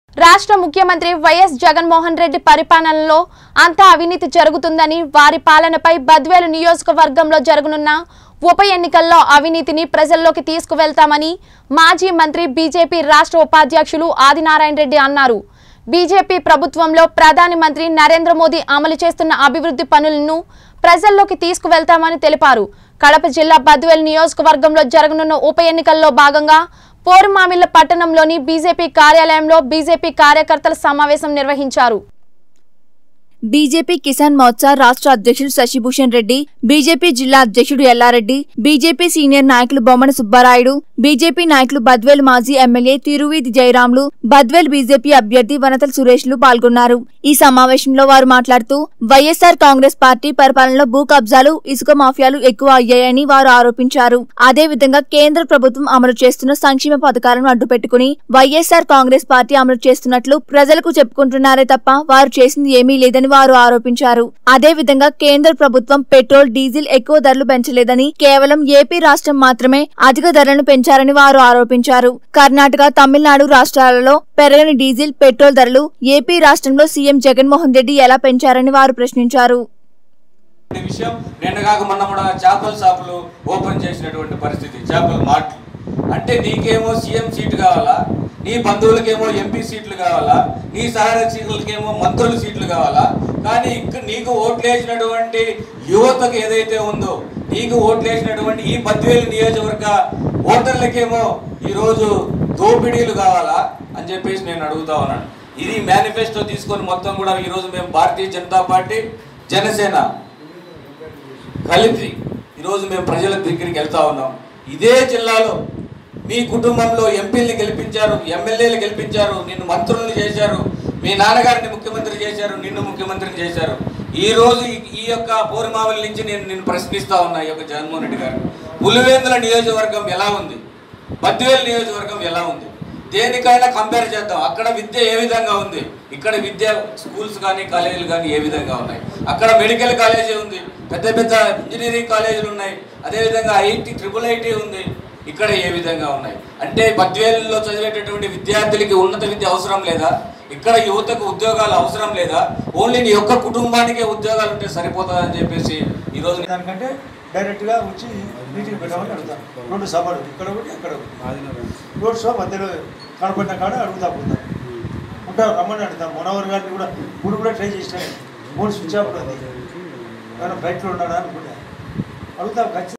రాష్ట్ర ముఖ్యమంత్రి వైఎస్ జగన్మోహన్ రెడ్డి పరిపాలనలో అంతా అవినీతి జరుగుతుందని వారి పాలనపై బద్వేలు నియోజకవర్గంలో జరగనున్న ఉప ఎన్నికల్లో అవినీతిని ప్రజల్లోకి తీసుకువెళ్తామని మాజీ మంత్రి బీజేపీ రాష్ట్ర ఉపాధ్యక్షులు ఆదినారాయణ రెడ్డి అన్నారు బీజేపీ ప్రభుత్వంలో ప్రధాని మంత్రి నరేంద్ర మోదీ అమలు చేస్తున్న అభివృద్ధి పనులను ప్రజల్లోకి తీసుకువెళ్తామని తెలిపారు కడప జిల్లా బద్వేల్ నియోజకవర్గంలో జరగనున్న ఉప ఎన్నికల్లో భాగంగా పోరుమామిళ్ల పట్టణంలోని బీజేపీ కార్యాలయంలో బీజేపీ కార్యకర్తల సమావేశం నిర్వహించారు బీజేపీ కిసాన్ మోర్చా రాష్ట్ర అధ్యక్షుడు శశిభూషణ్ రెడ్డి బీజేపీ జిల్లా అధ్యక్షుడు ఎల్లారెడ్డి బీజేపీ సీనియర్ నాయకులు బొమ్మన సుబ్బారాయుడు బీజేపీ నాయకులు బద్వేల్ మాజీ ఎమ్మెల్యే తిరువీధి జయరాములు బద్వేల్ బీజేపీ అభ్యర్థి వనతల సురేష్లు పాల్గొన్నారు ఈ సమావేశంలో వారు మాట్లాడుతూ వైఎస్ఆర్ కాంగ్రెస్ పార్టీ పరిపాలనలో భూ కబ్జాలు ఇసుక మాఫియాలు ఎక్కువ అయ్యాయని వారు ఆరోపించారు అదేవిధంగా కేంద్ర ప్రభుత్వం అమలు చేస్తున్న సంక్షేమ పథకాలను అడ్డుపెట్టుకుని వైఎస్ఆర్ కాంగ్రెస్ పార్టీ అమలు చేస్తున్నట్లు ప్రజలకు చెప్పుకుంటున్నారే తప్ప వారు చేసింది ఏమీ లేదని వారు ఆరోపించారు అదేవిధంగా కేంద్ర ప్రభుత్వం పెట్రోల్ డీజిల్ ఎక్కువ ధరలు పెంచలేదని కేవలం ఏపీ రాష్ట్రం మాత్రమే అధిక ధరలను పెంచారని వారు ఆరోపించారు కర్ణాటక తమిళనాడు రాష్ట్రాలలో పెరగని డీజిల్ పెట్రోల్ ధరలు ఏపీ రాష్ట్రంలో సీఎం జగన్మోహన్ రెడ్డి ఎలా పెంచారని వారు ప్రశ్నించారు ఈ విషయం నిన్న కాక మొన్న కూడా చేపల షాపులు ఓపెన్ చేసినటువంటి పరిస్థితి చేపల మార్ట్లు అంటే నీకేమో సీఎం సీటు కావాలా నీ బంధువులకేమో ఎంపీ సీట్లు కావాలా నీ సహాయకులకేమో మంత్రుల సీట్లు కావాలా కానీ ఇక్కడ నీకు ఓట్లు వేసినటువంటి యువతకు ఏదైతే ఉందో నీకు ఓట్లు వేసినటువంటి ఈ పద్వేలు నియోజకవర్గ ఓటర్లకేమో ఈరోజు దోపిడీలు కావాలా అని చెప్పేసి నేను అడుగుతా ఉన్నాను ఇది మేనిఫెస్టో తీసుకొని మొత్తం కూడా ఈరోజు మేము భారతీయ జనతా పార్టీ జనసేన కలిపి ఈరోజు మేము ప్రజల దగ్గరికి వెళ్తా ఉన్నాం ఇదే జిల్లాలో మీ కుటుంబంలో ఎంపీల్ని గెలిపించారు ఎమ్మెల్యేలు గెలిపించారు నిన్ను మంత్రులను చేశారు మీ నాన్నగారిని ముఖ్యమంత్రి చేశారు నిన్ను ముఖ్యమంత్రిని చేశారు ఈ రోజు ఈ- ఈ యొక్క పూర్మావళి నుంచి నేను నిన్ను ప్రశ్నిస్తా ఉన్నా ఈ యొక్క జగన్మోహన్ రెడ్డి గారు పులివేందుల నియోజకవర్గం ఎలా ఉంది బద్వేలు నియోజకవర్గం ఎలా ఉంది దేనికైనా కంపేర్ చేద్దాం అక్కడ విద్య ఏ విధంగా ఉంది ఇక్కడ విద్య స్కూల్స్ కానీ కాలేజీలు కానీ ఏ విధంగా ఉన్నాయి అక్కడ మెడికల్ కాలేజీ ఉంది పెద్ద పెద్ద ఇంజనీరింగ్ కాలేజీలు ఉన్నాయి అదేవిధంగా ఐటీ ట్రిపుల్ ఐటీ ఉంది ఇక్కడ ఏ విధంగా ఉన్నాయి అంటే బద్వేలులో చదివేటటువంటి విద్యార్థులకి ఉన్నత విద్య అవసరం లేదా ఇక్కడ యువతకు ఉద్యోగాలు అవసరం లేదా ఓన్లీ నీ యొక్క కుటుంబానికే ఉద్యోగాలు ఉంటే సరిపోతుందని చెప్పేసి ఈరోజు దానికంటే డైరెక్ట్గా వచ్చి మీటింగ్ పెట్టామని అడుగుతాం రెండు సభలు ఇక్కడ ఒకటి అక్కడ ఒకటి రోడ్ షో మధ్యలో కనపడిన కాడ అడుగుతా పోతాం ఉంటారు రమ్మని అడుగుతాం మనోహర్ గారిని కూడా ఇప్పుడు కూడా ట్రై చేసినాను ఫోన్ స్విచ్ ఆఫ్ ఉంది ఏమైనా బయటలో ఉన్నాడా అనుకుంటా అడుగుతాం ఖచ్చితంగా